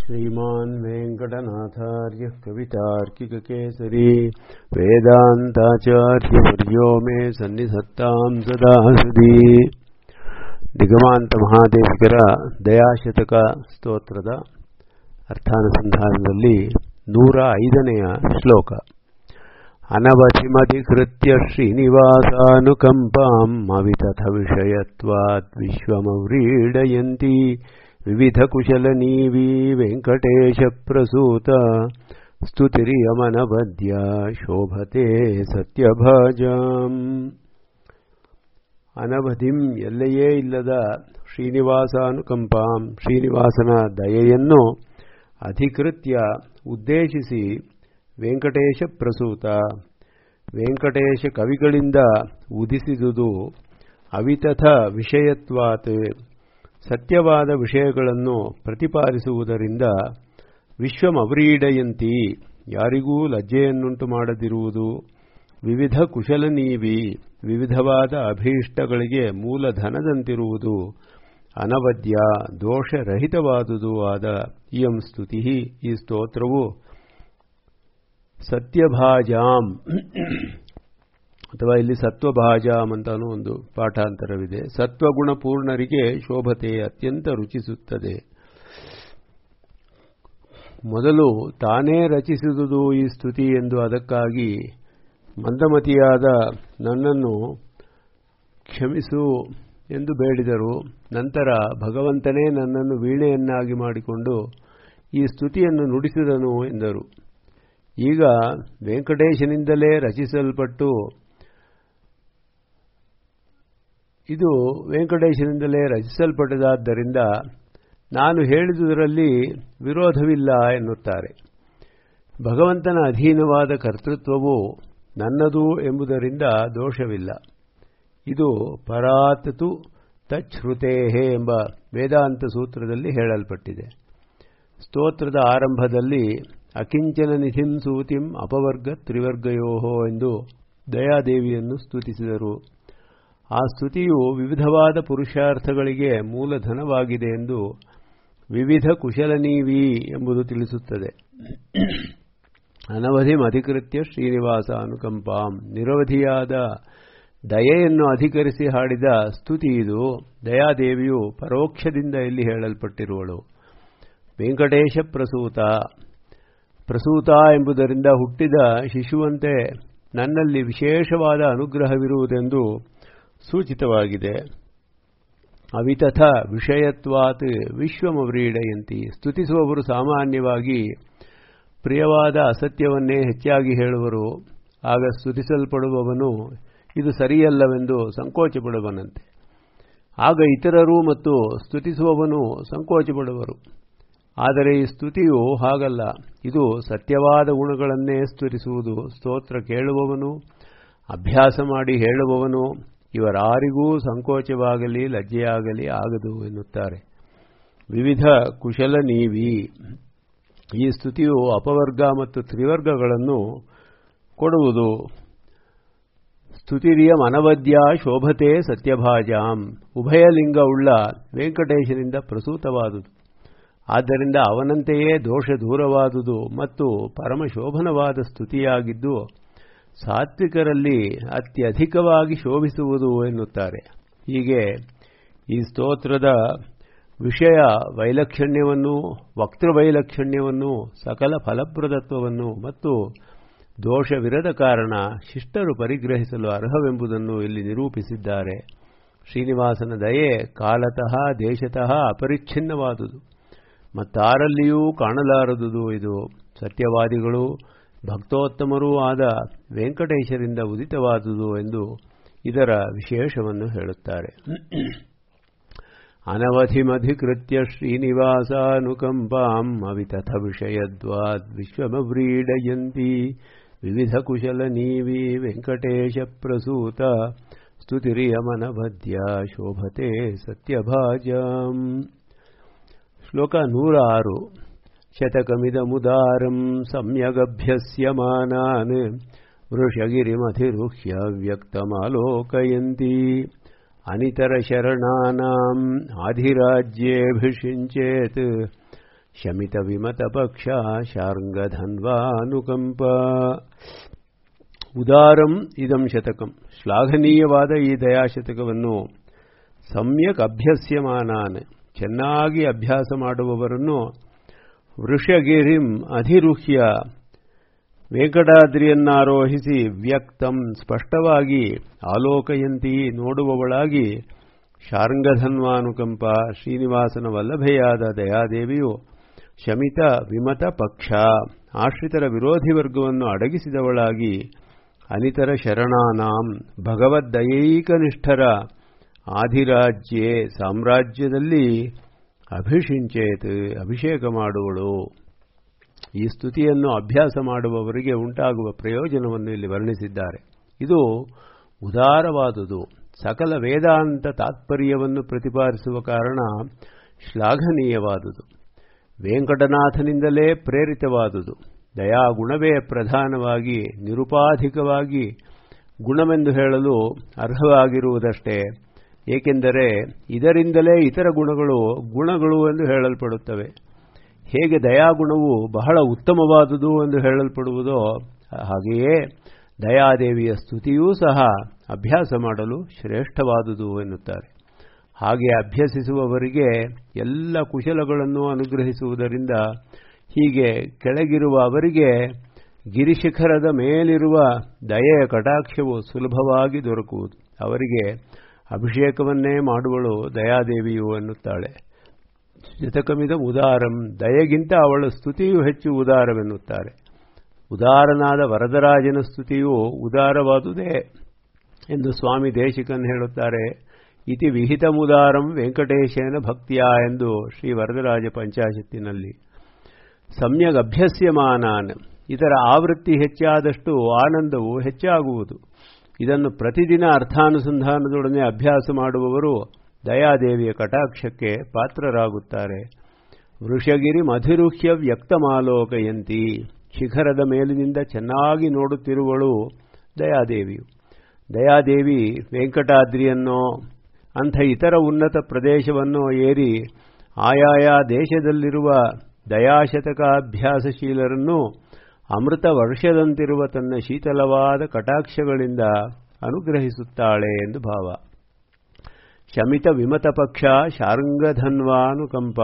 श्रीमान् वेङ्कटनाथार्यः कवितार्किककेसरी वेदान्ताचार्यवर्यो मे सन्निधत्ताम् सदा हृदि ನಿಗಮಾಂತ ಮಹಾದೇವಿಗರ ದಯಾಶತಕ ಸ್ತೋತ್ರದ ಅರ್ಥಾನುಸಂಧಾನದಲ್ಲಿ ನೂರ ಐದನೆಯ ಶ್ಲೋಕ ಅನವಧಿಮಧಿಕೃತ್ಯ ಶ್ರೀನಿವಾಸಾನುಕಂಪಾಂ ಅವಿತಥ ವಿಷಯತ್ವಾತ್ ವಿಶ್ವಮವ್ರೀಡಯಂತಿ ವಿವಿಧ ಕುಶಲನೀವಿ ವೆಂಕಟೇಶ ಪ್ರಸೂತ ಸ್ತುತಿರಿಯಮನವದ್ಯ ಶೋಭತೆ ಸತ್ಯಭಾಜಾಂ ಅನವಧಿಂ ಎಲ್ಲೆಯೇ ಇಲ್ಲದ ಶ್ರೀನಿವಾಸಾನುಕಂಪಾಂ ಶ್ರೀನಿವಾಸನ ದಯೆಯನ್ನು ಅಧಿಕೃತ್ಯ ಉದ್ದೇಶಿಸಿ ವೆಂಕಟೇಶ ಪ್ರಸೂತ ವೆಂಕಟೇಶ ಕವಿಗಳಿಂದ ಉದಿಸಿದುದು ಅವಿತಥ ವಿಷಯತ್ವಾತ್ ಸತ್ಯವಾದ ವಿಷಯಗಳನ್ನು ಪ್ರತಿಪಾದಿಸುವುದರಿಂದ ವಿಶ್ವಮವ್ರೀಡಯಂತಿ ಯಾರಿಗೂ ಲಜ್ಜೆಯನ್ನುಂಟು ಮಾಡದಿರುವುದು ವಿವಿಧ ಕುಶಲನೀವಿ ವಿವಿಧವಾದ ಅಭೀಷ್ಟಗಳಿಗೆ ಮೂಲಧನದಂತಿರುವುದು ಅನವದ್ಯ ದೋಷರಹಿತವಾದುದು ಆದ ಇಯಂ ಸ್ತುತಿ ಈ ಸ್ತೋತ್ರವು ಸತ್ಯಭಾಜಾಂ ಅಥವಾ ಇಲ್ಲಿ ಸತ್ವಭಾಜಾಂ ಅಂತಾನೂ ಒಂದು ಪಾಠಾಂತರವಿದೆ ಸತ್ವಗುಣ ಪೂರ್ಣರಿಗೆ ಶೋಭತೆ ಅತ್ಯಂತ ರುಚಿಸುತ್ತದೆ ಮೊದಲು ತಾನೇ ರಚಿಸಿದುದು ಈ ಸ್ತುತಿ ಎಂದು ಅದಕ್ಕಾಗಿ ಮಂದಮತಿಯಾದ ನನ್ನನ್ನು ಕ್ಷಮಿಸು ಎಂದು ಬೇಡಿದರು ನಂತರ ಭಗವಂತನೇ ನನ್ನನ್ನು ವೀಣೆಯನ್ನಾಗಿ ಮಾಡಿಕೊಂಡು ಈ ಸ್ತುತಿಯನ್ನು ನುಡಿಸಿದನು ಎಂದರು ಈಗ ವೆಂಕಟೇಶನಿಂದಲೇ ರಚಿಸಲ್ಪಟ್ಟು ಇದು ವೆಂಕಟೇಶನಿಂದಲೇ ರಚಿಸಲ್ಪಟ್ಟದಾದ್ದರಿಂದ ನಾನು ಹೇಳಿದುದರಲ್ಲಿ ವಿರೋಧವಿಲ್ಲ ಎನ್ನುತ್ತಾರೆ ಭಗವಂತನ ಅಧೀನವಾದ ಕರ್ತೃತ್ವವು ನನ್ನದು ಎಂಬುದರಿಂದ ದೋಷವಿಲ್ಲ ಇದು ಪರಾತತು ತಚ್ಛೃತೇಹೇ ಎಂಬ ವೇದಾಂತ ಸೂತ್ರದಲ್ಲಿ ಹೇಳಲ್ಪಟ್ಟಿದೆ ಸ್ತೋತ್ರದ ಆರಂಭದಲ್ಲಿ ಅಕಿಂಚನ ನಿಧಿಂ ಸೂತಿಂ ಅಪವರ್ಗ ತ್ರಿವರ್ಗಯೋಹೋ ಎಂದು ದಯಾದೇವಿಯನ್ನು ಸ್ತುತಿಸಿದರು ಆ ಸ್ತುತಿಯು ವಿವಿಧವಾದ ಪುರುಷಾರ್ಥಗಳಿಗೆ ಮೂಲಧನವಾಗಿದೆ ಎಂದು ವಿವಿಧ ಕುಶಲನೀವಿ ಎಂಬುದು ತಿಳಿಸುತ್ತದೆ ಅನವಧಿಂ ಅಧಿಕೃತ್ಯ ಶ್ರೀನಿವಾಸ ಅನುಕಂಪಾಂ ನಿರವಧಿಯಾದ ದಯೆಯನ್ನು ಅಧಿಕರಿಸಿ ಹಾಡಿದ ಸ್ತುತಿ ಇದು ದಯಾದೇವಿಯು ಪರೋಕ್ಷದಿಂದ ಇಲ್ಲಿ ಹೇಳಲ್ಪಟ್ಟಿರುವಳು ವೆಂಕಟೇಶ ಪ್ರಸೂತ ಪ್ರಸೂತ ಎಂಬುದರಿಂದ ಹುಟ್ಟಿದ ಶಿಶುವಂತೆ ನನ್ನಲ್ಲಿ ವಿಶೇಷವಾದ ಅನುಗ್ರಹವಿರುವುದೆಂದು ಸೂಚಿತವಾಗಿದೆ ಅವಿತಥ ವಿಷಯತ್ವಾತ್ ವಿಶ್ವಮವ್ರೀಡಯಂತಿ ಸ್ತುತಿಸುವವರು ಸಾಮಾನ್ಯವಾಗಿ ಪ್ರಿಯವಾದ ಅಸತ್ಯವನ್ನೇ ಹೆಚ್ಚಾಗಿ ಹೇಳುವರು ಆಗ ಸ್ತುತಿಸಲ್ಪಡುವವನು ಇದು ಸರಿಯಲ್ಲವೆಂದು ಸಂಕೋಚಪಡುವನಂತೆ ಆಗ ಇತರರು ಮತ್ತು ಸ್ತುತಿಸುವವನು ಸಂಕೋಚಪಡುವರು ಆದರೆ ಈ ಸ್ತುತಿಯು ಹಾಗಲ್ಲ ಇದು ಸತ್ಯವಾದ ಗುಣಗಳನ್ನೇ ಸ್ತುತಿಸುವುದು ಸ್ತೋತ್ರ ಕೇಳುವವನು ಅಭ್ಯಾಸ ಮಾಡಿ ಹೇಳುವವನು ಇವರಾರಿಗೂ ಸಂಕೋಚವಾಗಲಿ ಲಜ್ಜೆಯಾಗಲಿ ಆಗದು ಎನ್ನುತ್ತಾರೆ ವಿವಿಧ ಕುಶಲ ನೀವಿ ಈ ಸ್ತುತಿಯು ಅಪವರ್ಗ ಮತ್ತು ತ್ರಿವರ್ಗಗಳನ್ನು ಕೊಡುವುದು ಸ್ತುತಿರಿಯಂ ಅನವದ್ಯ ಶೋಭತೆ ಸತ್ಯಭಾಜಾಂ ಉಭಯಲಿಂಗವುಳ್ಳ ವೆಂಕಟೇಶನಿಂದ ಪ್ರಸೂತವಾದುದು ಆದ್ದರಿಂದ ಅವನಂತೆಯೇ ದೋಷ ದೂರವಾದುದು ಮತ್ತು ಪರಮಶೋಭನವಾದ ಸ್ತುತಿಯಾಗಿದ್ದು ಸಾತ್ವಿಕರಲ್ಲಿ ಅತ್ಯಧಿಕವಾಗಿ ಶೋಭಿಸುವುದು ಎನ್ನುತ್ತಾರೆ ಹೀಗೆ ಈ ಸ್ತೋತ್ರದ ವಿಷಯ ವೈಲಕ್ಷಣ್ಯವನ್ನು ವಕ್ತೃವೈಲಕ್ಷಣ್ಯವನ್ನು ಸಕಲ ಫಲಪ್ರದತ್ವವನ್ನು ಮತ್ತು ದೋಷವಿರದ ಕಾರಣ ಶಿಷ್ಟರು ಪರಿಗ್ರಹಿಸಲು ಅರ್ಹವೆಂಬುದನ್ನು ಇಲ್ಲಿ ನಿರೂಪಿಸಿದ್ದಾರೆ ಶ್ರೀನಿವಾಸನ ದಯೆ ಕಾಲತಃ ದೇಶತಃ ಅಪರಿಚ್ಛಿನ್ನವಾದುದು ಮತ್ತಾರಲ್ಲಿಯೂ ಕಾಣಲಾರದುದು ಇದು ಸತ್ಯವಾದಿಗಳು ಭಕ್ತೋತ್ತಮರೂ ಆದ ವೆಂಕಟೇಶರಿಂದ ಉದಿತವಾದುದು ಎಂದು ಇದರ ವಿಶೇಷವನ್ನು ಹೇಳುತ್ತಾರೆ ಅನವಧಿಮಧಿಕೃತ್ಯ ಶ್ರೀನಿವಾಸಾನುಕಂಪಾಂ ಅವಿತಥ ವಿಷಯದ್ವಾದ್ ವಿಶ್ವಮವ್ರೀಡಯಂತಿ ವಿವಿಧ ಕುಶಲ ನೀವಿ ವೆಂಕಟೇಶ ಪ್ರಸೂತ ಸ್ತುತಿರಿಯಮನಭದ್ಯ ಶೋಭತೆ ಸತ್ಯಭಾಜಾಂ ಶ್ಲೋಕ ನೂರ ಆರು ಶತಕಮಿದಮುದಾರಂ ಸಮ್ಯಗಭ್ಯಸ್ಯಮಾನಾನ್ ವೃಷಗಿರಿಮಧಿರುಹ್ಯ ವ್ಯಕ್ತಮಾಲೋಕಯಂತಿ ಅನಿತರಶರಣಾನಾಂ ಆಧಿರಾಜ್ಯೇಭಿಷಿಂಚೇತ್ ಶಮಿತವಿಮತಪಕ್ಷ ಶಾರ್ಂಗಧನ್ವಾನುಕಂಪ ಉದಾರಂ ಇದಂ ಶತಕಂ ಶ್ಲಾಘನೀಯವಾದ ಈ ದಯಾಶತಕವನ್ನು ಸಮ್ಯಕ್ ಅಭ್ಯಸ್ಯಮಾನಾನ್ ಚೆನ್ನಾಗಿ ಅಭ್ಯಾಸ ಮಾಡುವವರನ್ನು ವೃಷಗಿರಿಂ ಅಧಿರುಹ್ಯ ವೆಂಕಟಾದ್ರಿಯನ್ನಾರೋಹಿಸಿ ವ್ಯಕ್ತಂ ಸ್ಪಷ್ಟವಾಗಿ ಆಲೋಕಯಂತಿ ನೋಡುವವಳಾಗಿ ಶಾರ್ಂಗಧನ್ವಾನುಕಂಪ ಶ್ರೀನಿವಾಸನ ವಲ್ಲಭೆಯಾದ ದಯಾದೇವಿಯು ಶಮಿತ ವಿಮತ ಪಕ್ಷ ಆಶ್ರಿತರ ವಿರೋಧಿ ವರ್ಗವನ್ನು ಅಡಗಿಸಿದವಳಾಗಿ ಅನಿತರ ಶರಣಾನಾಂ ಭಗವದ್ದಯೈಕನಿಷ್ಠರ ಆಧಿರಾಜ್ಯೆ ಸಾಮ್ರಾಜ್ಯದಲ್ಲಿ ಅಭಿಷಿಂಚೇತ್ ಅಭಿಷೇಕ ಮಾಡುವಳು ಈ ಸ್ತುತಿಯನ್ನು ಅಭ್ಯಾಸ ಮಾಡುವವರಿಗೆ ಉಂಟಾಗುವ ಪ್ರಯೋಜನವನ್ನು ಇಲ್ಲಿ ವರ್ಣಿಸಿದ್ದಾರೆ ಇದು ಉದಾರವಾದುದು ಸಕಲ ವೇದಾಂತ ತಾತ್ಪರ್ಯವನ್ನು ಪ್ರತಿಪಾದಿಸುವ ಕಾರಣ ಶ್ಲಾಘನೀಯವಾದುದು ವೆಂಕಟನಾಥನಿಂದಲೇ ಪ್ರೇರಿತವಾದುದು ದಯಾಗುಣವೇ ಪ್ರಧಾನವಾಗಿ ನಿರುಪಾಧಿಕವಾಗಿ ಗುಣವೆಂದು ಹೇಳಲು ಅರ್ಹವಾಗಿರುವುದಷ್ಟೇ ಏಕೆಂದರೆ ಇದರಿಂದಲೇ ಇತರ ಗುಣಗಳು ಗುಣಗಳು ಎಂದು ಹೇಳಲ್ಪಡುತ್ತವೆ ಹೇಗೆ ದಯಾಗುಣವು ಬಹಳ ಉತ್ತಮವಾದುದು ಎಂದು ಹೇಳಲ್ಪಡುವುದೋ ಹಾಗೆಯೇ ದಯಾದೇವಿಯ ಸ್ತುತಿಯೂ ಸಹ ಅಭ್ಯಾಸ ಮಾಡಲು ಶ್ರೇಷ್ಠವಾದುದು ಎನ್ನುತ್ತಾರೆ ಹಾಗೆ ಅಭ್ಯಸಿಸುವವರಿಗೆ ಎಲ್ಲ ಕುಶಲಗಳನ್ನು ಅನುಗ್ರಹಿಸುವುದರಿಂದ ಹೀಗೆ ಕೆಳಗಿರುವ ಅವರಿಗೆ ಗಿರಿಶಿಖರದ ಮೇಲಿರುವ ದಯೆಯ ಕಟಾಕ್ಷವು ಸುಲಭವಾಗಿ ದೊರಕುವುದು ಅವರಿಗೆ ಅಭಿಷೇಕವನ್ನೇ ಮಾಡುವಳು ದಯಾದೇವಿಯು ಎನ್ನುತ್ತಾಳೆ ಶತಕಮಿದ ಉದಾರಂ ದಯೆಗಿಂತ ಅವಳ ಸ್ತುತಿಯು ಹೆಚ್ಚು ಉದಾರವೆನ್ನುತ್ತಾರೆ ಉದಾರನಾದ ವರದರಾಜನ ಸ್ತುತಿಯು ಉದಾರವಾದುದೇ ಎಂದು ಸ್ವಾಮಿ ದೇಶಿಕನ್ ಹೇಳುತ್ತಾರೆ ಇತಿ ವಿಹಿತಮುದಾರಂ ವೆಂಕಟೇಶನ ಭಕ್ತಿಯ ಎಂದು ಶ್ರೀ ವರದರಾಜ ಪಂಚಾಶತ್ತಿನಲ್ಲಿ ಸಮ್ಯಗ್ ಅಭ್ಯಸ್ಯಮಾನಾನ್ ಇದರ ಆವೃತ್ತಿ ಹೆಚ್ಚಾದಷ್ಟು ಆನಂದವು ಹೆಚ್ಚಾಗುವುದು ಇದನ್ನು ಪ್ರತಿದಿನ ಅರ್ಥಾನುಸಂಧಾನದೊಡನೆ ಅಭ್ಯಾಸ ಮಾಡುವವರು ದಯಾದೇವಿಯ ಕಟಾಕ್ಷಕ್ಕೆ ಪಾತ್ರರಾಗುತ್ತಾರೆ ವೃಷಗಿರಿ ಮಧಿರುಹ್ಯ ವ್ಯಕ್ತಮಾಲೋಕಯಂತಿ ಶಿಖರದ ಮೇಲಿನಿಂದ ಚೆನ್ನಾಗಿ ನೋಡುತ್ತಿರುವಳು ದಯಾದೇವಿಯು ದಯಾದೇವಿ ವೆಂಕಟಾದ್ರಿಯನ್ನೋ ಅಂಥ ಇತರ ಉನ್ನತ ಪ್ರದೇಶವನ್ನೋ ಏರಿ ಆಯಾಯ ದೇಶದಲ್ಲಿರುವ ದಯಾಶತಕಾಭ್ಯಾಸಶೀಲರನ್ನು ಅಮೃತ ವರ್ಷದಂತಿರುವ ತನ್ನ ಶೀತಲವಾದ ಕಟಾಕ್ಷಗಳಿಂದ ಅನುಗ್ರಹಿಸುತ್ತಾಳೆ ಎಂದು ಭಾವ ಶಮಿತ ವಿಮತ ಪಕ್ಷ ಶಾರ್ಂಗಧನ್ವಾನುಕಂಪ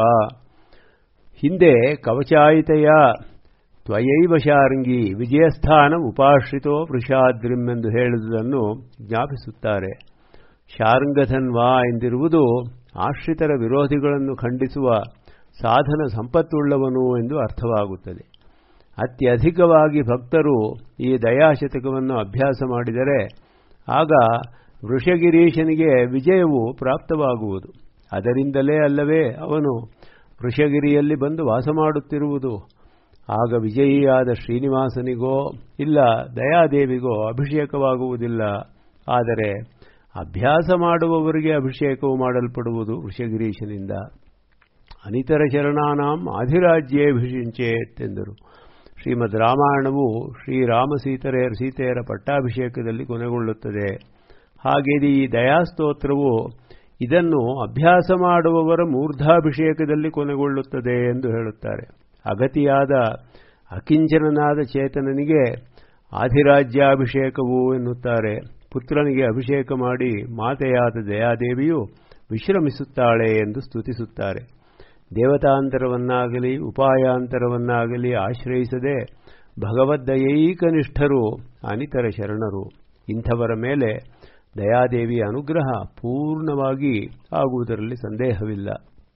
ಹಿಂದೆ ಕವಚಾಯಿತೆಯ ತ್ವಯೈವ ಶಾರ್ಂಗಿ ವಿಜಯಸ್ಥಾನ ಉಪಾಶ್ರಿತೋ ವೃಷಾದ್ರಿಂ ಎಂದು ಹೇಳಿದುದನ್ನು ಜ್ಞಾಪಿಸುತ್ತಾರೆ ಶಾರ್ಂಗಧನ್ವಾ ಎಂದಿರುವುದು ಆಶ್ರಿತರ ವಿರೋಧಿಗಳನ್ನು ಖಂಡಿಸುವ ಸಾಧನ ಸಂಪತ್ತುಳ್ಳವನು ಎಂದು ಅರ್ಥವಾಗುತ್ತದೆ ಅತ್ಯಧಿಕವಾಗಿ ಭಕ್ತರು ಈ ದಯಾಶತಕವನ್ನು ಅಭ್ಯಾಸ ಮಾಡಿದರೆ ಆಗ ವೃಷಗಿರೀಶನಿಗೆ ವಿಜಯವು ಪ್ರಾಪ್ತವಾಗುವುದು ಅದರಿಂದಲೇ ಅಲ್ಲವೇ ಅವನು ವೃಷಗಿರಿಯಲ್ಲಿ ಬಂದು ವಾಸ ಮಾಡುತ್ತಿರುವುದು ಆಗ ವಿಜಯಿಯಾದ ಶ್ರೀನಿವಾಸನಿಗೋ ಇಲ್ಲ ದಯಾದೇವಿಗೋ ಅಭಿಷೇಕವಾಗುವುದಿಲ್ಲ ಆದರೆ ಅಭ್ಯಾಸ ಮಾಡುವವರಿಗೆ ಅಭಿಷೇಕವು ಮಾಡಲ್ಪಡುವುದು ವೃಷಗಿರೀಶನಿಂದ ಅನಿತರ ಶರಣಾನಾಂ ಆಧಿರಾಜ್ಯೇಭಿಷಿಂಚೇತೆಂದರು ಶ್ರೀಮದ್ ರಾಮಾಯಣವು ಶ್ರೀರಾಮ ಸೀತರೆಯರ ಸೀತೆಯರ ಪಟ್ಟಾಭಿಷೇಕದಲ್ಲಿ ಕೊನೆಗೊಳ್ಳುತ್ತದೆ ಹಾಗೆ ಈ ದಯಾಸ್ತೋತ್ರವು ಇದನ್ನು ಅಭ್ಯಾಸ ಮಾಡುವವರ ಮೂರ್ಧಾಭಿಷೇಕದಲ್ಲಿ ಕೊನೆಗೊಳ್ಳುತ್ತದೆ ಎಂದು ಹೇಳುತ್ತಾರೆ ಅಗತಿಯಾದ ಅಕಿಂಚನನಾದ ಚೇತನನಿಗೆ ಆಧಿರಾಜ್ಯಾಭಿಷೇಕವು ಎನ್ನುತ್ತಾರೆ ಪುತ್ರನಿಗೆ ಅಭಿಷೇಕ ಮಾಡಿ ಮಾತೆಯಾದ ದಯಾದೇವಿಯು ವಿಶ್ರಮಿಸುತ್ತಾಳೆ ಎಂದು ಸ್ತುತಿಸುತ್ತಾರೆ ದೇವತಾಂತರವನ್ನಾಗಲಿ ಉಪಾಯಾಂತರವನ್ನಾಗಲಿ ಆಶ್ರಯಿಸದೆ ಭಗವದ್ದಯೈಕನಿಷ್ಠರು ಅನಿತರ ಶರಣರು ಇಂಥವರ ಮೇಲೆ ದಯಾದೇವಿಯ ಅನುಗ್ರಹ ಪೂರ್ಣವಾಗಿ ಆಗುವುದರಲ್ಲಿ ಸಂದೇಹವಿಲ್ಲ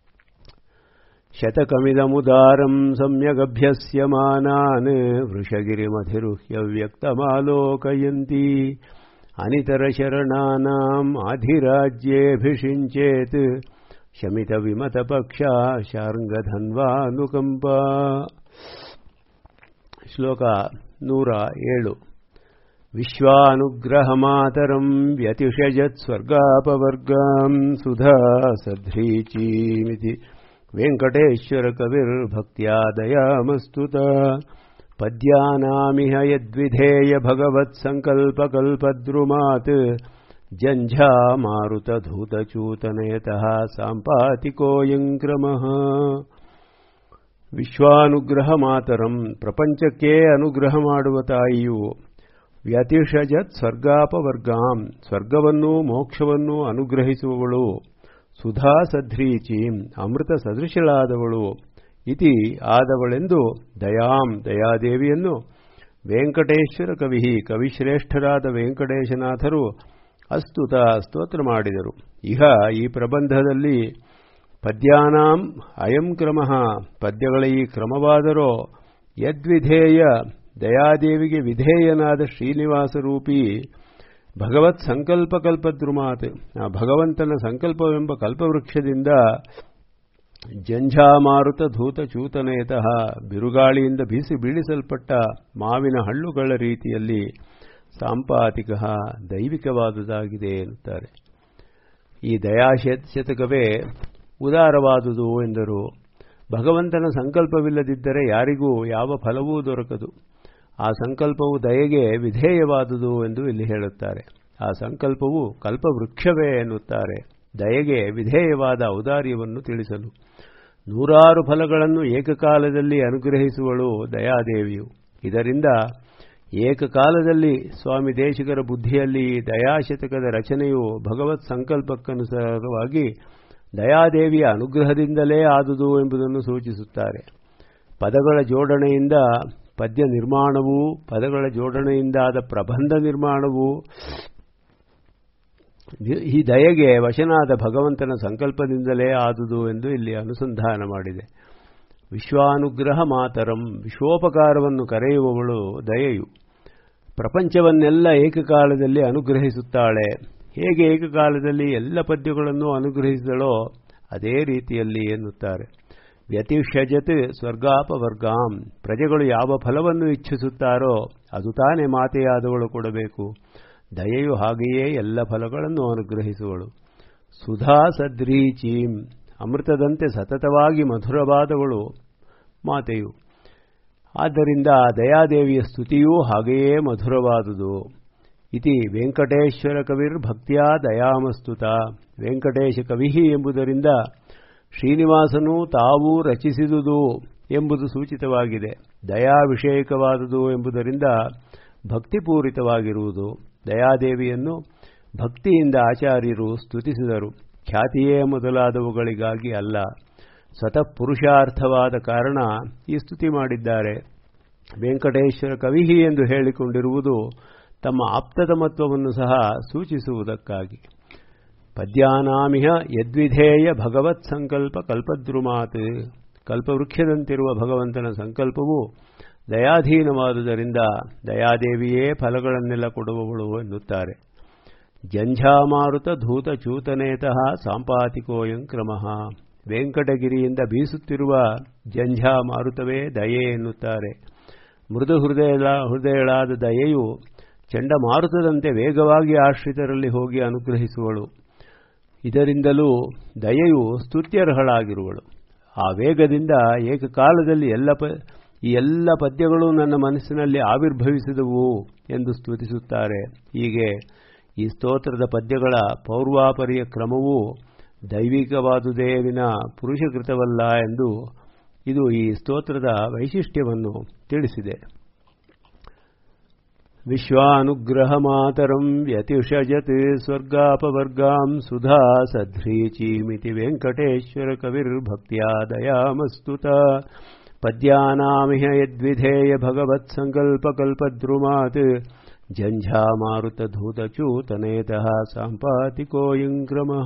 ಶತಕಮಿದಮುದಾರಂ ಸಮ್ಯಗಭ್ಯಸ್ಯಮಾನಾನ್ ವೃಷಗಿರಿಮಧಿರುಹ್ಯ ವ್ಯಕ್ತಮಾಲೋಕಯಂತಿ ಅನಿತರ ಶರಣಾನಾಂ ಆಧಿರಾಜ್ಯೇಭಿಷಿಂಚೇತ್ ಶಮಿತ ವಿಮತ ಪಕ್ಷ ಶಾರ್ಂಗಧನ್ವಾನುಕಂಪ ಶ್ಲೋಕ ನೂರ ಏಳು ವಿಶ್ವಾನುಗ್ರಹಮಾತರಂ ವ್ಯತಿಷಜತ್ ಸ್ವರ್ಗಾಪವರ್ಗಾಂ ಸುಧಾ ಸಧ್ರೀಚೀಮಿತಿ ವೆಂಕಟೇಶ್ವರ ಕವಿರ್ಭಕ್ತ್ಯಾ ದಯಾಮಸ್ತುತ ಪದ್ಯಾನಾಮಿಹ ಯದ್ವಿಧೇಯ ಭಗವತ್ಸಂಕಲ್ಪಕಲ್ಪದ್ರುಮಾತ್ ಜಂఝಾ ಮಾರುತಧೂತಚೂತನಯತಃ ಸಾಂಪಾತಿಕೋऽयं ಕ್ರಮಃ ವಿಶ್ವಾನುಗ್ರಹ ಮಾತರಂ ಪ್ರಪಂಚಕ್ಕೆ ಅನುಗ್ರಹ ಮಾಡುವ ತಾಯಿಯು ವ್ಯತಿಷಜತ್ ಸ್ವರ್ಗಾಪವರ್ಗಾಂ ಸ್ವರ್ಗವನ್ನೂ ಮೋಕ್ಷವನ್ನೂ ಅನುಗ್ರಹಿಸುವವಳು ಸುಧಾ ಸಧ್ರೀಚೀಂ ಅಮೃತ ಸದೃಶಳಾದವಳು ಇತಿ ಆದವಳೆಂದು ದಯಾಂ ದಯಾದೇವಿಯನ್ನು ವೆಂಕಟೇಶ್ವರ ಕವಿ ಕವಿಶ್ರೇಷ್ಠರಾದ ವೆಂಕಟೇಶನಾಥರು ಅಸ್ತುತ ಸ್ತೋತ್ರ ಮಾಡಿದರು ಇಹ ಈ ಪ್ರಬಂಧದಲ್ಲಿ ಪದ್ಯಾನಾಂ ಅಯಂ ಕ್ರಮ ಪದ್ಯಗಳ ಈ ಕ್ರಮವಾದರೋ ಯದ್ವಿಧೇಯ ದಯಾದೇವಿಗೆ ವಿಧೇಯನಾದ ಶ್ರೀನಿವಾಸ ರೂಪಿ ಭಗವತ್ ಸಂಕಲ್ಪ ಕಲ್ಪದ್ರುಮಾತ್ ಆ ಭಗವಂತನ ಸಂಕಲ್ಪವೆಂಬ ಕಲ್ಪವೃಕ್ಷದಿಂದ ಜಂఝಾಮಾರುತ ಧೂತ ಚೂತನೇತಃ ಬಿರುಗಾಳಿಯಿಂದ ಬೀಸಿ ಬೀಳಿಸಲ್ಪಟ್ಟ ಮಾವಿನ ಹಳ್ಳುಗಳ ರೀತಿಯಲ್ಲಿ ಸಾಂಪಾತಿಕ ದೈವಿಕವಾದುದಾಗಿದೆ ಎನ್ನುತ್ತಾರೆ ಈ ದಯಾಶತಕವೇ ಉದಾರವಾದುದು ಎಂದರು ಭಗವಂತನ ಸಂಕಲ್ಪವಿಲ್ಲದಿದ್ದರೆ ಯಾರಿಗೂ ಯಾವ ಫಲವೂ ದೊರಕದು ಆ ಸಂಕಲ್ಪವು ದಯೆಗೆ ವಿಧೇಯವಾದುದು ಎಂದು ಇಲ್ಲಿ ಹೇಳುತ್ತಾರೆ ಆ ಸಂಕಲ್ಪವು ಕಲ್ಪವೃಕ್ಷವೇ ಎನ್ನುತ್ತಾರೆ ದಯೆಗೆ ವಿಧೇಯವಾದ ಔದಾರ್ಯವನ್ನು ತಿಳಿಸಲು ನೂರಾರು ಫಲಗಳನ್ನು ಏಕಕಾಲದಲ್ಲಿ ಅನುಗ್ರಹಿಸುವಳು ದಯಾದೇವಿಯು ಇದರಿಂದ ಏಕಕಾಲದಲ್ಲಿ ಸ್ವಾಮಿ ದೇಶಿಕರ ಬುದ್ಧಿಯಲ್ಲಿ ದಯಾಶತಕದ ರಚನೆಯು ಭಗವತ್ ಸಂಕಲ್ಪಕ್ಕನುಸಾರವಾಗಿ ದಯಾದೇವಿಯ ಅನುಗ್ರಹದಿಂದಲೇ ಆದುದು ಎಂಬುದನ್ನು ಸೂಚಿಸುತ್ತಾರೆ ಪದಗಳ ಜೋಡಣೆಯಿಂದ ಪದ್ಯ ನಿರ್ಮಾಣವೂ ಪದಗಳ ಜೋಡಣೆಯಿಂದಾದ ಪ್ರಬಂಧ ನಿರ್ಮಾಣವೂ ಈ ದಯೆಗೆ ವಶನಾದ ಭಗವಂತನ ಸಂಕಲ್ಪದಿಂದಲೇ ಆದುದು ಎಂದು ಇಲ್ಲಿ ಅನುಸಂಧಾನ ಮಾಡಿದೆ ವಿಶ್ವಾನುಗ್ರಹ ಮಾತರಂ ವಿಶ್ವೋಪಕಾರವನ್ನು ಕರೆಯುವವಳು ದಯೆಯು ಪ್ರಪಂಚವನ್ನೆಲ್ಲ ಏಕಕಾಲದಲ್ಲಿ ಅನುಗ್ರಹಿಸುತ್ತಾಳೆ ಹೇಗೆ ಏಕಕಾಲದಲ್ಲಿ ಎಲ್ಲ ಪದ್ಯಗಳನ್ನು ಅನುಗ್ರಹಿಸಿದಳೋ ಅದೇ ರೀತಿಯಲ್ಲಿ ಎನ್ನುತ್ತಾರೆ ವ್ಯತಿಷಜತ್ ಸ್ವರ್ಗಾಪವರ್ಗಾಂ ಪ್ರಜೆಗಳು ಯಾವ ಫಲವನ್ನು ಇಚ್ಛಿಸುತ್ತಾರೋ ಅದು ತಾನೇ ಮಾತೆಯಾದವಳು ಕೊಡಬೇಕು ದಯೆಯು ಹಾಗೆಯೇ ಎಲ್ಲ ಫಲಗಳನ್ನು ಅನುಗ್ರಹಿಸುವಳು ಸುಧಾ ಸದ್ರೀಚೀಂ ಅಮೃತದಂತೆ ಸತತವಾಗಿ ಮಧುರವಾದವಳು ಮಾತೆಯು ಆದ್ದರಿಂದ ದಯಾದೇವಿಯ ಸ್ತುತಿಯೂ ಹಾಗೆಯೇ ಮಧುರವಾದುದು ಇತಿ ವೆಂಕಟೇಶ್ವರ ಕವಿರ್ ಭಕ್ತಿಯ ದಯಾಮಸ್ತುತ ವೆಂಕಟೇಶ ಕವಿ ಎಂಬುದರಿಂದ ಶ್ರೀನಿವಾಸನು ತಾವೂ ರಚಿಸಿದುದು ಎಂಬುದು ಸೂಚಿತವಾಗಿದೆ ದಯಾ ವಿಷಯಕವಾದುದು ಎಂಬುದರಿಂದ ಭಕ್ತಿಪೂರಿತವಾಗಿರುವುದು ದಯಾದೇವಿಯನ್ನು ಭಕ್ತಿಯಿಂದ ಆಚಾರ್ಯರು ಸ್ತುತಿಸಿದರು ಖ್ಯಾತಿಯೇ ಮೊದಲಾದವುಗಳಿಗಾಗಿ ಅಲ್ಲ ಸ್ವತಃ ಪುರುಷಾರ್ಥವಾದ ಕಾರಣ ಈ ಸ್ತುತಿ ಮಾಡಿದ್ದಾರೆ ವೆಂಕಟೇಶ್ವರ ಕವಿ ಎಂದು ಹೇಳಿಕೊಂಡಿರುವುದು ತಮ್ಮ ಆಪ್ತತಮತ್ವವನ್ನು ಸಹ ಸೂಚಿಸುವುದಕ್ಕಾಗಿ ಪದ್ಯಾನಾಮಿಹ ಯದ್ವಿಧೇಯ ಭಗವತ್ ಸಂಕಲ್ಪ ಕಲ್ಪದ್ರುಮಾತ್ ಕಲ್ಪವೃಕ್ಷದಂತಿರುವ ಭಗವಂತನ ಸಂಕಲ್ಪವು ದಯಾಧೀನವಾದುದರಿಂದ ದಯಾದೇವಿಯೇ ಫಲಗಳನ್ನೆಲ್ಲ ಕೊಡುವವಳು ಎನ್ನುತ್ತಾರೆ ಜಂఝಾಮಾರುತ ಧೂತ ಚೂತನೇತಃ ಸಾಂಪಾತಿಕೋಯಂ ಕ್ರಮಃ ವೆಂಕಟಗಿರಿಯಿಂದ ಬೀಸುತ್ತಿರುವ ಜಂಝಾ ಮಾರುತವೇ ದಯೆ ಎನ್ನುತ್ತಾರೆ ಮೃದು ಹೃದಯ ಹೃದಯಳಾದ ದಯೆಯು ಚಂಡಮಾರುತದಂತೆ ವೇಗವಾಗಿ ಆಶ್ರಿತರಲ್ಲಿ ಹೋಗಿ ಅನುಗ್ರಹಿಸುವಳು ಇದರಿಂದಲೂ ದಯೆಯು ಸ್ತುತ್ಯರ್ಹಳಾಗಿರುವಳು ಆ ವೇಗದಿಂದ ಏಕಕಾಲದಲ್ಲಿ ಎಲ್ಲ ಪ ಈ ಎಲ್ಲ ಪದ್ಯಗಳು ನನ್ನ ಮನಸ್ಸಿನಲ್ಲಿ ಆವಿರ್ಭವಿಸಿದವು ಎಂದು ಸ್ತುತಿಸುತ್ತಾರೆ ಹೀಗೆ ಈ ಸ್ತೋತ್ರದ ಪದ್ಯಗಳ ಪೌರ್ವಾಪರಿಯ ಕ್ರಮವೂ ದೈವಿಕವಾದುದೇ ವಿನ ಪುರುಷಕೃತವಲ್ಲ ಎಂದು ಇದು ಈ ಸ್ತೋತ್ರದ ವೈಶಿಷ್ಟ್ಯವನ್ನು ತಿಳಿಸಿದೆ ವಿಶ್ವಾನುಗ್ರಹಮಾತರಂ ವ್ಯತಿಷಜತ್ ಸ್ವರ್ಗಾಪವರ್ಗಾಂ ಸುಧಾ ಸಧ್ರೀಚೀಮಿತಿ ವೆಂಕಟೇಶ್ವರ ಕವಿರ್ಭಕ್ತ್ಯಾ ದಯಾಮಸ್ತುತ ಪದ್ಯಾನಾಮಿಹ ಯದ್ವಿಧೇಯ ಭಗವತ್ಸಂಕಲ್ಪಕಲ್ಪದ್ರುಮಾತ್ ಜಂಝಾಮಾರುತಧೂತಚೂತನೇತಃ ಸಾಂಪಾತಿಕೋಯಂ ಕ್ರಮಃ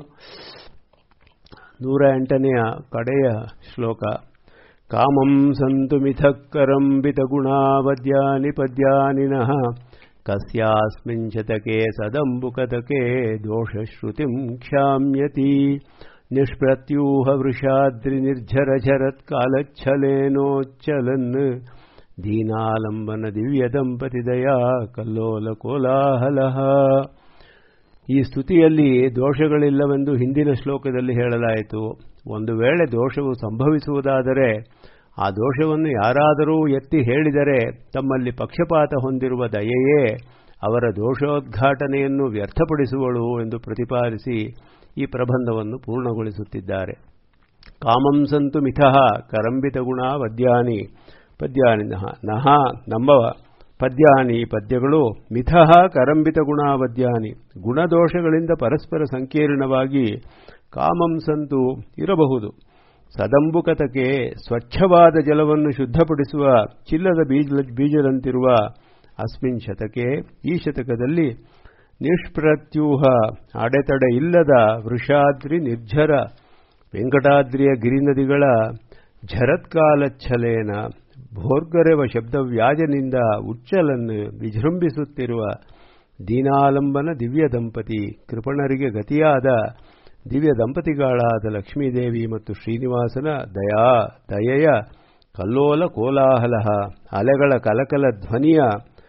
ನೂರ ಎಂಟನೆಯ ಕಡೆಯ ಶ್ಲೋಕ ಕಾಮಂ ಸಂತು ಮಿಥಃಕರಂ ಬಿತಗುಣಾವದ್ಯಾನಿ ಪದ್ಯಾನಿನಃ ಕಸ್ಯಾಸ್ಮಿನ್ ಶತಕೆ ಸದಂಬುಕತಕೆ ದೋಷಶ್ರುತಿಂ ಕ್ಷಾಮ್ಯತಿ ನಿಷ್ಪ್ರತ್ಯೂಹ ವೃಷಾದ್ರಿನಿರ್झरझरತ್ಕಾಲಚ್ಛಲೇನೋಚ್ಚಲನ್ ದೀನಾಲಂಬನ ದಿವ್ಯ ದಂಪತಿದಯ ಕಲ್ಲೋಲ ಕೋಲಾಹಲಃ ಈ ಸ್ತುತಿಯಲ್ಲಿ ದೋಷಗಳಿಲ್ಲವೆಂದು ಹಿಂದಿನ ಶ್ಲೋಕದಲ್ಲಿ ಹೇಳಲಾಯಿತು ಒಂದು ವೇಳೆ ದೋಷವು ಸಂಭವಿಸುವುದಾದರೆ ಆ ದೋಷವನ್ನು ಯಾರಾದರೂ ಎತ್ತಿ ಹೇಳಿದರೆ ತಮ್ಮಲ್ಲಿ ಪಕ್ಷಪಾತ ಹೊಂದಿರುವ ದಯೆಯೇ ಅವರ ದೋಷೋದ್ಘಾಟನೆಯನ್ನು ವ್ಯರ್ಥಪಡಿಸುವಳು ಎಂದು ಪ್ರತಿಪಾದಿಸಿ ಈ ಪ್ರಬಂಧವನ್ನು ಪೂರ್ಣಗೊಳಿಸುತ್ತಿದ್ದಾರೆ ಕಾಮಂ ಸಂತು ಮಿಥಃ ಕರಂಬಿತಗುಣ ಪದ್ಯಾನಿ ಪದ್ಯಾನಿ ನಹ ನಹ ನಮ್ಮ ಪದ್ಯಾನಿ ಪದ್ಯಗಳು ಮಿಥಃ ಕರಂಬಿತ ಗುಣಾವದ್ಯಾನಿ ಗುಣದೋಷಗಳಿಂದ ಪರಸ್ಪರ ಸಂಕೀರ್ಣವಾಗಿ ಕಾಮಂ ಸಂತು ಇರಬಹುದು ಸದಂಬುಕತಕ್ಕೆ ಸ್ವಚ್ಛವಾದ ಜಲವನ್ನು ಶುದ್ಧಪಡಿಸುವ ಚಿಲ್ಲದ ಬೀಜ ಬೀಜದಂತಿರುವ ಅಸ್ಮಿನ್ ಶತಕೆ ಈ ಶತಕದಲ್ಲಿ ನಿಷ್ಪ್ರತ್ಯೂಹ ಅಡೆತಡೆ ಇಲ್ಲದ ವೃಷಾದ್ರಿ ನಿರ್ಜರ ವೆಂಕಟಾದ್ರಿಯ ಗಿರಿನದಿಗಳ ಝರತ್ಕಾಲಚ್ಛಲೇನ ಭೋರ್ಗರೆವ ಶಬ್ದವ್ಯಾಜನಿಂದ ಉಚ್ಚಲನ್ನು ವಿಜೃಂಭಿಸುತ್ತಿರುವ ದೀನಾಲಂಬನ ದಿವ್ಯ ದಂಪತಿ ಕೃಪಣರಿಗೆ ಗತಿಯಾದ ದಿವ್ಯ ದಂಪತಿಗಳಾದ ಲಕ್ಷ್ಮೀದೇವಿ ಮತ್ತು ಶ್ರೀನಿವಾಸನ ದಯಾ ದಯೆಯ ಕಲ್ಲೋಲ ಕೋಲಾಹಲ ಅಲೆಗಳ ಕಲಕಲ ಧ್ವನಿಯ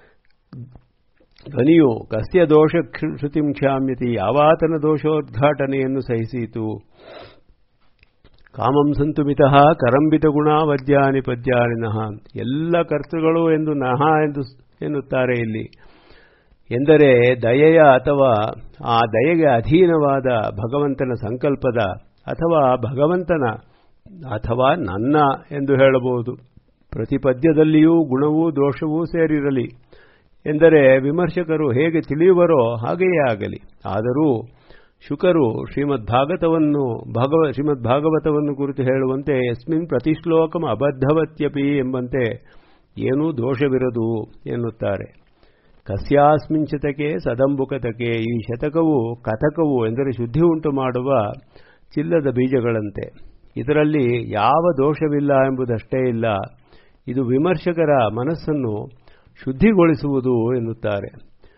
ಧ್ವನಿಯು ಕಸ್ಯ ದೋಷ ಶ್ರುತಿಂ ಕ್ಷಾಮ್ಯತಿ ಯಾವಾತನ ದೋಷೋದ್ಘಾಟನೆಯನ್ನು ಸಹಿಸಿತು ಕಾಮಂ ಸಂತು ಮಿತಃ ಕರಂಬಿತ ಗುಣಾವದ್ಯಾನಿ ಪದ್ಯಾನಿನಃ ಎಲ್ಲ ಕರ್ತೃಗಳು ಎಂದು ನಹ ಎಂದು ಎನ್ನುತ್ತಾರೆ ಇಲ್ಲಿ ಎಂದರೆ ದಯೆಯ ಅಥವಾ ಆ ದಯೆಗೆ ಅಧೀನವಾದ ಭಗವಂತನ ಸಂಕಲ್ಪದ ಅಥವಾ ಭಗವಂತನ ಅಥವಾ ನನ್ನ ಎಂದು ಹೇಳಬಹುದು ಪ್ರತಿ ಪದ್ಯದಲ್ಲಿಯೂ ಗುಣವೂ ದೋಷವೂ ಸೇರಿರಲಿ ಎಂದರೆ ವಿಮರ್ಶಕರು ಹೇಗೆ ತಿಳಿಯುವರೋ ಹಾಗೆಯೇ ಆಗಲಿ ಆದರೂ ಶುಕರು ಶ್ರೀಮದ್ ಭಾಗವತವನ್ನು ಭಗವ ಶ್ರೀಮದ್ ಭಾಗವತವನ್ನು ಕುರಿತು ಹೇಳುವಂತೆ ಯಸ್ಮಿನ್ ಪ್ರತಿಶ್ಲೋಕಂ ಅಬದ್ಧವತ್ಯಪಿ ಎಂಬಂತೆ ಏನೂ ದೋಷವಿರದು ಎನ್ನುತ್ತಾರೆ ಕಸ್ಯಾಸ್ಮಿನ್ ಶತಕೆ ಸದಂಬುಕತಕೆ ಈ ಶತಕವು ಕಥಕವು ಎಂದರೆ ಶುದ್ಧಿ ಉಂಟು ಮಾಡುವ ಚಿಲ್ಲದ ಬೀಜಗಳಂತೆ ಇದರಲ್ಲಿ ಯಾವ ದೋಷವಿಲ್ಲ ಎಂಬುದಷ್ಟೇ ಇಲ್ಲ ಇದು ವಿಮರ್ಶಕರ ಮನಸ್ಸನ್ನು ಶುದ್ಧಿಗೊಳಿಸುವುದು ಎನ್ನುತ್ತಾರೆ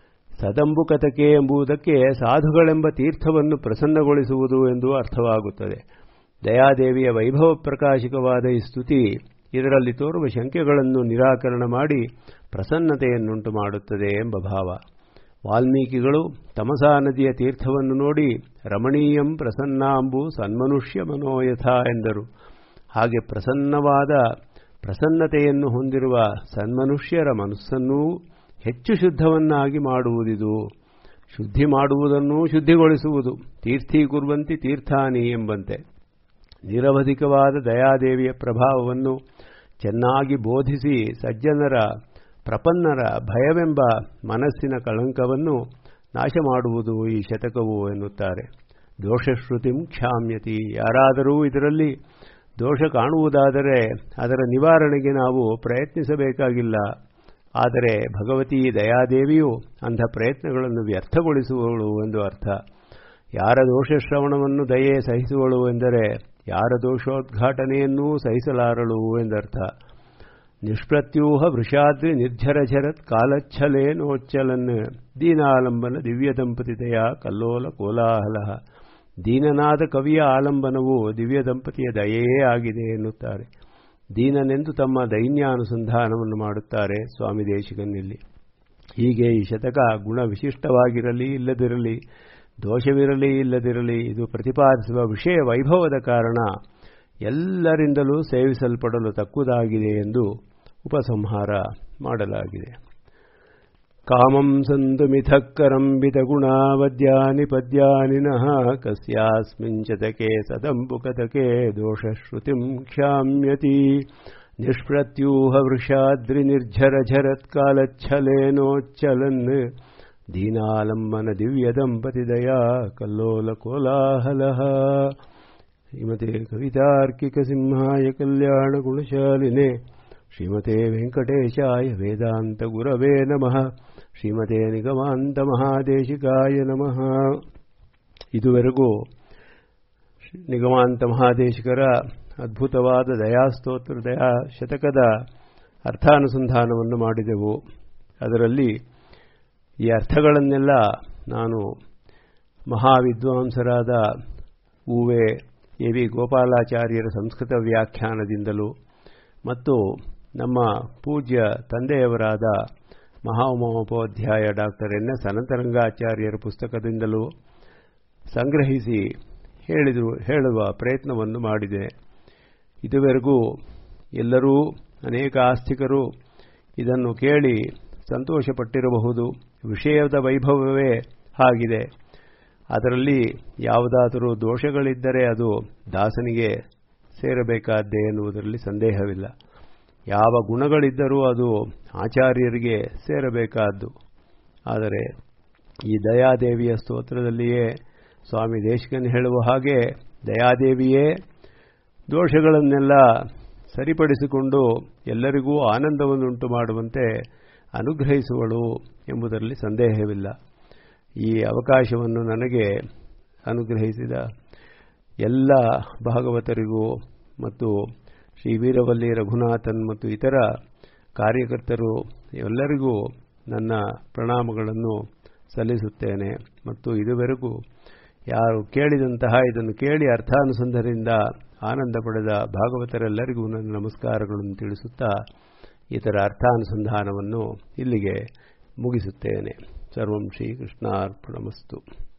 ಸದಂಬುಕತಕೆ ಎಂಬುದಕ್ಕೆ ಸಾಧುಗಳೆಂಬ ತೀರ್ಥವನ್ನು ಪ್ರಸನ್ನಗೊಳಿಸುವುದು ಎಂದು ಅರ್ಥವಾಗುತ್ತದೆ ದಯಾದೇವಿಯ ವೈಭವ ಪ್ರಕಾಶಕವಾದ ಈ ಸ್ತುತಿ ಇದರಲ್ಲಿ ತೋರುವ ಶಂಕೆಗಳನ್ನು ನಿರಾಕರಣ ಮಾಡಿ ಪ್ರಸನ್ನತೆಯನ್ನುಂಟು ಮಾಡುತ್ತದೆ ಎಂಬ ಭಾವ ವಾಲ್ಮೀಕಿಗಳು ತಮಸಾ ನದಿಯ ತೀರ್ಥವನ್ನು ನೋಡಿ ರಮಣೀಯಂ ಪ್ರಸನ್ನಾಂಬು ಸನ್ಮನುಷ್ಯ ಮನೋಯಥ ಎಂದರು ಹಾಗೆ ಪ್ರಸನ್ನವಾದ ಪ್ರಸನ್ನತೆಯನ್ನು ಹೊಂದಿರುವ ಸನ್ಮನುಷ್ಯರ ಮನಸ್ಸನ್ನೂ ಹೆಚ್ಚು ಶುದ್ಧವನ್ನಾಗಿ ಮಾಡುವುದಿದು ಶುದ್ಧಿ ಮಾಡುವುದನ್ನೂ ಶುದ್ಧಿಗೊಳಿಸುವುದು ತೀರ್ಥೀಕುರ್ವಂತಿ ತೀರ್ಥಾನಿ ಎಂಬಂತೆ ನಿರವಧಿಕವಾದ ದಯಾದೇವಿಯ ಪ್ರಭಾವವನ್ನು ಚೆನ್ನಾಗಿ ಬೋಧಿಸಿ ಸಜ್ಜನರ ಪ್ರಪನ್ನರ ಭಯವೆಂಬ ಮನಸ್ಸಿನ ಕಳಂಕವನ್ನು ನಾಶ ಮಾಡುವುದು ಈ ಶತಕವು ಎನ್ನುತ್ತಾರೆ ದೋಷಶ್ರುತಿಂ ಕ್ಷಾಮ್ಯತಿ ಯಾರಾದರೂ ಇದರಲ್ಲಿ ದೋಷ ಕಾಣುವುದಾದರೆ ಅದರ ನಿವಾರಣೆಗೆ ನಾವು ಪ್ರಯತ್ನಿಸಬೇಕಾಗಿಲ್ಲ ಆದರೆ ಭಗವತಿ ದಯಾದೇವಿಯು ಅಂಥ ಪ್ರಯತ್ನಗಳನ್ನು ವ್ಯರ್ಥಗೊಳಿಸುವವಳು ಎಂದು ಅರ್ಥ ಯಾರ ದೋಷಶ್ರವಣವನ್ನು ದಯೆ ಸಹಿಸುವಳು ಎಂದರೆ ಯಾರ ದೋಷೋದ್ಘಾಟನೆಯನ್ನೂ ಸಹಿಸಲಾರಳು ಎಂದರ್ಥ ನಿಷ್ಪ್ರತ್ಯೂಹ ವೃಷಾದ್ರಿ ನಿರ್ಝರಝರತ್ ಕಾಲಚ್ಛಲೇನೋಚ್ಚಲನ್ ದೀನಾಲಂಬನ ದಿವ್ಯ ದಂಪತಿತೆಯ ಕಲ್ಲೋಲ ಕೋಲಾಹಲ ದೀನನಾದ ಕವಿಯ ಆಲಂಬನವು ದಿವ್ಯ ದಂಪತಿಯ ದಯೆಯೇ ಆಗಿದೆ ಎನ್ನುತ್ತಾರೆ ದೀನನೆಂದು ತಮ್ಮ ದೈನ್ಯಾನುಸಂಧಾನವನ್ನು ಮಾಡುತ್ತಾರೆ ಸ್ವಾಮಿ ದೇಶಿಕನ್ನಿಲ್ಲಿ ಹೀಗೆ ಈ ಶತಕ ಗುಣ ವಿಶಿಷ್ಟವಾಗಿರಲಿ ಇಲ್ಲದಿರಲಿ ದೋಷವಿರಲಿ ಇಲ್ಲದಿರಲಿ ಇದು ಪ್ರತಿಪಾದಿಸುವ ವಿಷಯ ವೈಭವದ ಕಾರಣ ಎಲ್ಲರಿಂದಲೂ ಸೇವಿಸಲ್ಪಡಲು ತಕ್ಕುದಾಗಿದೆ ಎಂದು ಉಪಸಂಹಾರ ಮಾಡಲಾಗಿದೆ ಕಾಮಂ ಸಂತು ಮಿಥಕ್ಕರಂಬಿತ ಗುಣಾವದ್ಯಾನಿ ಪದ್ಯಾನಿನಃ ಕಸ್ಯಾಸ್ಮಿನ್ ಶತಕೆ ಸದಂಬುಕತಕೆ ದೋಷಶ್ರುತಿಂ ಕ್ಷಾಮ್ಯತಿ ನಿಷ್ಪ್ರತ್ಯೂಹ ವೃಷಾದ್ರಿ ನಿರ್ಝರ ಝರತ್ಕಾಲಚ್ಛಲೇನೋಚ್ಚಲನ್ ದೀನಾಲಂಬನ ದಿವ್ಯ ದಂಪತಿ ದಯಾ ಕಲ್ಲೋಲ ಕೋಲಾಹಲ ಶ್ರೀಮತೆ ಕವಿತಾರ್ಕಿಕ ಸಿಂಹಾಯ ಕಲ್ಯಾಣ ಗುಣಶಾಲಿನೆ ಶ್ರೀಮತೆ ವೆಂಕಟೇಶಾಯ ವೇದಾಂತ ಗುರವೇ ನಮಃ ಶ್ರೀಮತೆ ನಿಗಮಾಂತ ಮಹಾದೇಶಿಕಾಯ ನಮಃ ಇದುವರೆಗೂ ನಿಗಮಾಂತ ಮಹಾದೇಶಿಕರ ಅದ್ಭುತವಾದ ದಯಾಸ್ತೋತ್ರ ದಯಾ ಶತಕದ ಅರ್ಥಾನುಸಂಧಾನವನ್ನು ಮಾಡಿದೆವು ಅದರಲ್ಲಿ ಈ ಅರ್ಥಗಳನ್ನೆಲ್ಲ ನಾನು ಮಹಾವಿದ್ವಾಂಸರಾದ ಉವೆ ಎ ವಿ ಗೋಪಾಲಾಚಾರ್ಯರ ಸಂಸ್ಕೃತ ವ್ಯಾಖ್ಯಾನದಿಂದಲೂ ಮತ್ತು ನಮ್ಮ ಪೂಜ್ಯ ತಂದೆಯವರಾದ ಮಹಾಮಹೋಪಾಧ್ಯಾಯ ಡಾಕ್ಟರ್ ಎನ್ ಎಸ್ ಅನಂತರಂಗಾಚಾರ್ಯರ ಪುಸ್ತಕದಿಂದಲೂ ಸಂಗ್ರಹಿಸಿ ಹೇಳಿದು ಹೇಳುವ ಪ್ರಯತ್ನವನ್ನು ಮಾಡಿದೆ ಇದುವರೆಗೂ ಎಲ್ಲರೂ ಅನೇಕ ಆಸ್ತಿಕರು ಇದನ್ನು ಕೇಳಿ ಸಂತೋಷಪಟ್ಟಿರಬಹುದು ವಿಷಯದ ವೈಭವವೇ ಆಗಿದೆ ಅದರಲ್ಲಿ ಯಾವುದಾದರೂ ದೋಷಗಳಿದ್ದರೆ ಅದು ದಾಸನಿಗೆ ಸೇರಬೇಕಾದ್ದೇ ಎನ್ನುವುದರಲ್ಲಿ ಸಂದೇಹವಿಲ್ಲ ಯಾವ ಗುಣಗಳಿದ್ದರೂ ಅದು ಆಚಾರ್ಯರಿಗೆ ಸೇರಬೇಕಾದ್ದು ಆದರೆ ಈ ದಯಾದೇವಿಯ ಸ್ತೋತ್ರದಲ್ಲಿಯೇ ಸ್ವಾಮಿ ದೇಶಕನ್ ಹೇಳುವ ಹಾಗೆ ದಯಾದೇವಿಯೇ ದೋಷಗಳನ್ನೆಲ್ಲ ಸರಿಪಡಿಸಿಕೊಂಡು ಎಲ್ಲರಿಗೂ ಆನಂದವನ್ನುಂಟು ಮಾಡುವಂತೆ ಅನುಗ್ರಹಿಸುವಳು ಎಂಬುದರಲ್ಲಿ ಸಂದೇಹವಿಲ್ಲ ಈ ಅವಕಾಶವನ್ನು ನನಗೆ ಅನುಗ್ರಹಿಸಿದ ಎಲ್ಲ ಭಾಗವತರಿಗೂ ಮತ್ತು ಶ್ರೀ ವೀರವಲ್ಲಿ ರಘುನಾಥನ್ ಮತ್ತು ಇತರ ಕಾರ್ಯಕರ್ತರು ಎಲ್ಲರಿಗೂ ನನ್ನ ಪ್ರಣಾಮಗಳನ್ನು ಸಲ್ಲಿಸುತ್ತೇನೆ ಮತ್ತು ಇದುವರೆಗೂ ಯಾರು ಕೇಳಿದಂತಹ ಇದನ್ನು ಕೇಳಿ ಅರ್ಥಾನುಸಂಧದಿಂದ ಆನಂದ ಪಡೆದ ಭಾಗವತರೆಲ್ಲರಿಗೂ ನನ್ನ ನಮಸ್ಕಾರಗಳನ್ನು ತಿಳಿಸುತ್ತಾ ಇತರ ಅರ್ಥಾನುಸಂಧಾನವನ್ನು ಇಲ್ಲಿಗೆ ಮುಗಿಸುತ್ತೇನೆ ಸರ್ವಂ ಶ್ರೀಕೃಷ್ಣಾರ್ಪಣಮಸ್ತು